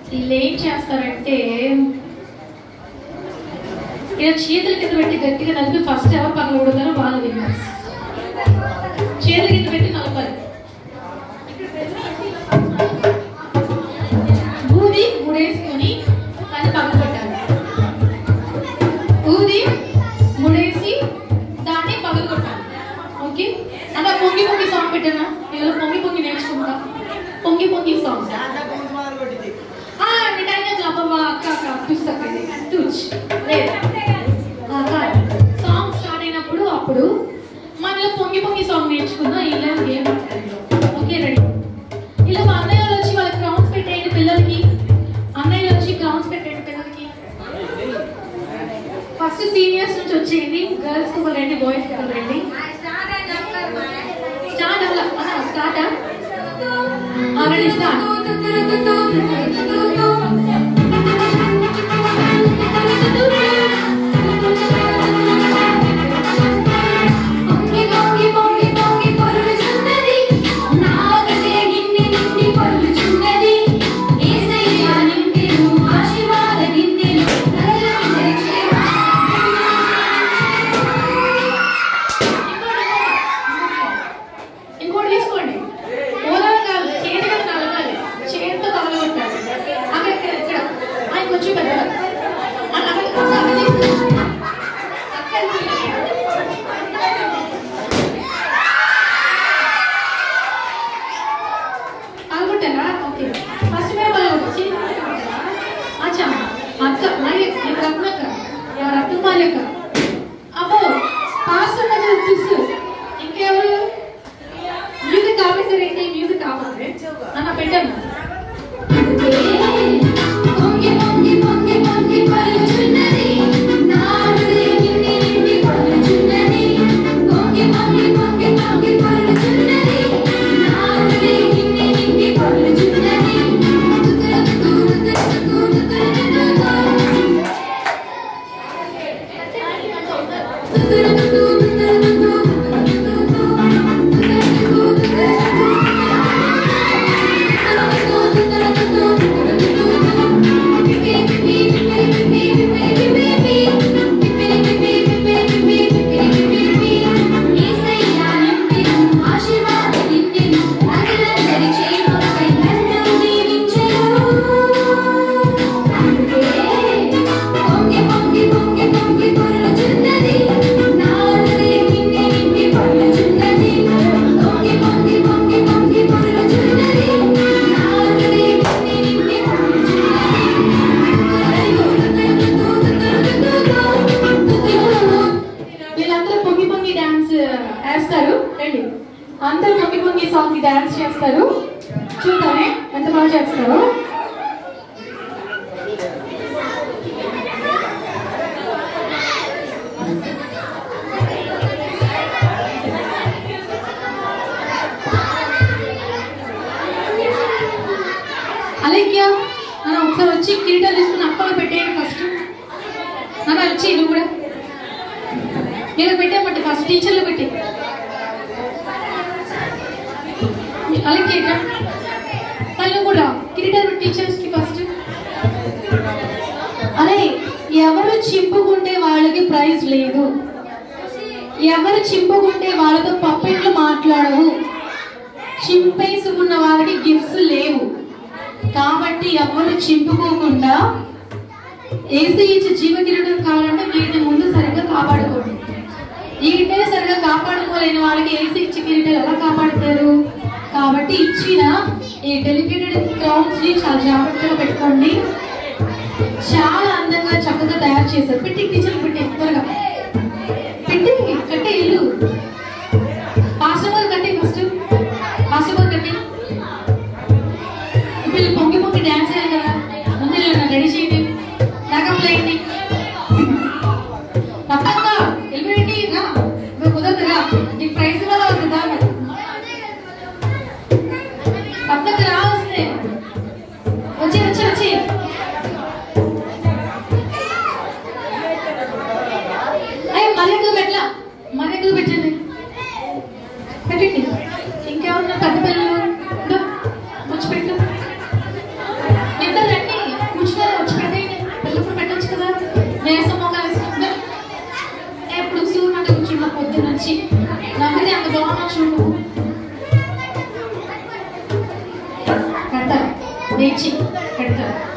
వీళ్ళు ఏం చేస్తారంటే ఇలా చేతుల కింద పెట్టి గట్టిగా నలిపి ఫస్ట్ ఎవరు పగల కొడతారో వాళ్ళు విన్నర్స్ చేతుల కింద పెట్టి నలపాలి ఊది ముడేసుకొని దాన్ని పగల కొట్టాలి ఊది ముడేసి దాన్ని పగల కొట్టాలి ఓకే అంటే పొంగి పొంగి సాంగ్ పెట్టానా ఎవరో పొంగి పొంగి నేర్చుకుంటా పొంగి పొంగి సాంగ్ ఆ, మిఠాయి అబ్బా అక్క అక్క పుస్తకం ఇది తుచ్ లేదు సాంగ్ స్టార్ట్ అయినప్పుడు అప్పుడు మనలో పొంగి పొంగి సాంగ్ నేర్చుకుందాం ఇలా గేమ్ ఓకే రెడీ ఇలా మా అన్నయ్య వాళ్ళు వచ్చి వాళ్ళకి క్రౌన్స్ పెట్టేయండి పిల్లలకి అన్నయ్య వచ్చి క్రౌన్స్ పెట్టేయండి పిల్లలకి ఫస్ట్ సీనియర్స్ నుంచి వచ్చేయండి గర్ల్స్ కి రండి బాయ్స్ కి రండి స్టార్ట్ అవ్వాల స్టార్ట్ ఆల్రెడీ స్టార్ట్ పొంగి పొంగి పొంగి పొంగి పొర్లుచున్నది నాగదే గిన్నె నిండి పొర్లుచున్నది యేసయ్య నిండెను ఆశీర్వాద గిన్నెను కలలందరి క్షేమ ఇంకోటి తీసుకోండి ఓదరం కాదు చేతిగా నలగాలి చేతితో తగలగొట్టాలి అక్కడ ఇక్కడ ఇక్కడ ఆయన కొంచెం పెద్ద అనుకుంటారా ఓకే ఫస్ట్ మేము వచ్చి అచ్చా అక్క మరి నీకు రత్నక్క రత్న మాలిక అబ్బో పాస్ ఉన్నది పిస్ ఇంకెవరు మ్యూజిక్ ఆఫీసర్ ఏంటి మ్యూజిక్ ఆఫీసర్ అన్న పెట్టాను పొంగి పొంగి పొంగి పొంగి పొర్లుచున్నది నాగదే గిన్నె నిండి పొర్లుచున్నది పొంగి పొంగి పొంగి పొంగి పొర్లుచున్నది నాగదే గిన్నె నిండి పొర్లుచున్నది ఆశీర్వాద నిండెను నగలందరి క్షేమకై నన్ను దీవించెను అందుకే పొంగి పొంగి పొంగి పొంగి పొర్లుచున్నది నాలుగే నిండి నిండి పొర్లుచున్నది పొంగి పొంగి పొంగి పొంగి పొర్లుచున్నది నాలుగే నిండి నిండి పొర్లుచున్నది వీళ్ళందరూ పొంగి పొంగి డాన్స్ వేస్తారు రండి అందరూ పొంగి పొంగి సాంగ్ కి డాన్స్ చేస్తారు చూద్దామే ఎంత బాగా చేస్తారు అలెక్య నన్ను ఒకసారి వచ్చి కిరీటాలు తీసుకుని అక్కలు పెట్టేయండి ఫస్ట్ నన్ను వచ్చి నువ్వు కూడా నేను పెట్టామంటే ఫస్ట్ టీచర్లు పెట్టి అలాగే వాళ్ళు కూడా కిరీటాలు టీచర్స్ కి ఫస్ట్ అరే ఎవరు చింపుకుంటే వాళ్ళకి ప్రైజ్ లేదు ఎవరు చింపుకుంటే వాళ్ళతో పప్పెట్లు మాట్లాడవు చింపేసుకున్న వాళ్ళకి గిఫ్ట్స్ లేవు కాబట్టి ఎవరు చింపుకోకుండా ఏసీ ఇచ్చి జీవ కిరీటం కావాలంటే వీటిని ముందు సరిగ్గా కాపాడుకోండి వీటినే సరిగ్గా కాపాడుకోలేని వాళ్ళకి ఏసీ ఇచ్చి కిరీటాలు ఎలా కాపాడుతారు కాబట్టి ఇచ్చిన ఈ డెలికేటెడ్ క్రౌన్స్ ని చాలా జాగ్రత్తగా పెట్టుకోండి చాలా అందంగా చక్కగా తయారు చేశారు పెట్టి టీచర్ పెట్టి త్వరగా పెట్టి కట్టే ఇల్లు పాస్టర్ కట్టి ఫస్ట్ పాస్టర్ కట్టి ఇప్పుడు వీళ్ళు పొంగి పొంగి డాన్స్ చేయాలి కదా ముందు వీళ్ళని రెడీ చేయండి మేకప్ వేయండి పక్కంగా వెళ్ళిపోయండి రా నువ్వు కుదరదురా నీకు ప్రైజ్ కూడా అవుతుందా పక్కకు రా వస్తే వచ్చి వచ్చి వచ్చి అయ్యి మరి ఎక్కువ పెట్టలా మరి ఎక్కువ పెట్టండి పెట్టండి ఇంకెవరున్నా పెద్ద పిల్లలు ఇదో, వచ్చి పెట్టు ఇద్దరు రండి పొద్దు నుంచి నవ్వితే అంత బాగున్నా చూడు కడతారు వేచి కడతారు